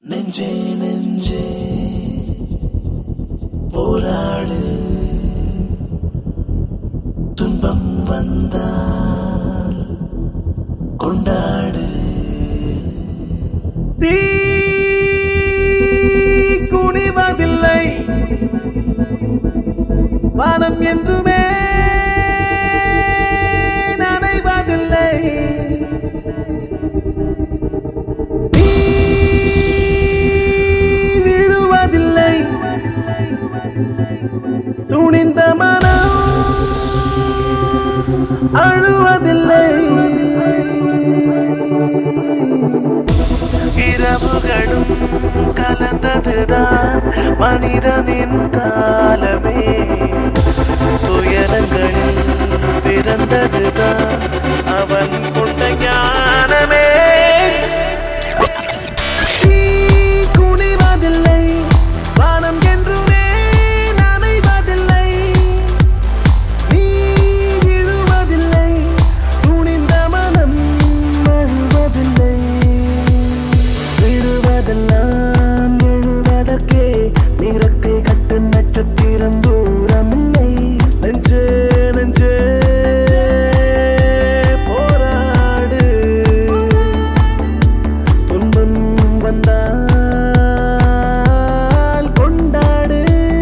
நெஞ்சே நெஞ்சே போராடு துன்பம் வந்தால் கொண்டாடு தீ குனிவதில்லை வானம் என்றுமே நனைவதில்லை நீ விழுவதில்லை துணிந்த மனம் அழுவதில்லை இரவுகளும் கலந்ததுதான் மனிதனின் காலமே துயரங்களில் பிறந்ததுதான் அவன் கொண்ட ஞானமே நீ குனிவதில்லை வானம் என்றுமே நனைவதில்லை நீ விழுவதில்லை துணிந்த மனம் அழுவதில்லை விழுவதெல்லாம் எழுவதற்கே நிறத்தை கட்டு நட்சத்திரம் தூரமில்லை நெஞ்சே நெஞ்சே போராடு துன்பம் வந்தால் கொண்டாடு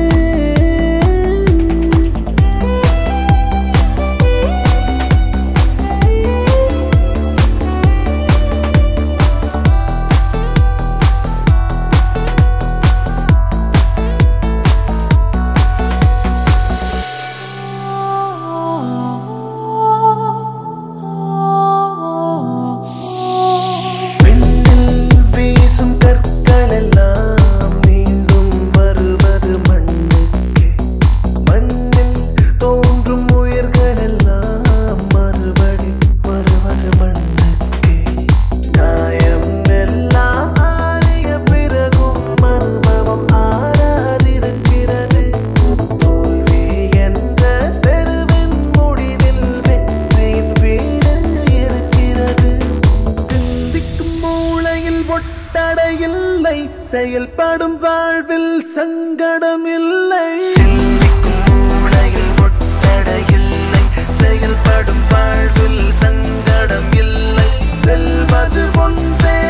விண்ணில் வீசும் கற்கள் எல்லாம் மீண்டும் வருவது மண்ணுக்கே மண்ணில் தோன்றும் உயிர்கள் எல்லாம் மறுபடி வருவது மண்ணுக்கே காயம் எல்லாம் ஆறிய பிறகும் அனுபவம் ஆறாதிருக்கிறது தோல்வி என்ற தெருவின் முடிவில் வெற்றியின் வீடு இருக்கிறது சிந்திக்கும் மூளையில் ஒட்டடையில்லை செயல்படும் வாழ்வில் சங்கடம் இல்லை சிந்திக்கும் மூளையில் ஒட்டடையில்லை செயல்படும் வாழ்வில் சங்கடம் இல்லை வெல்வது ஒன்றே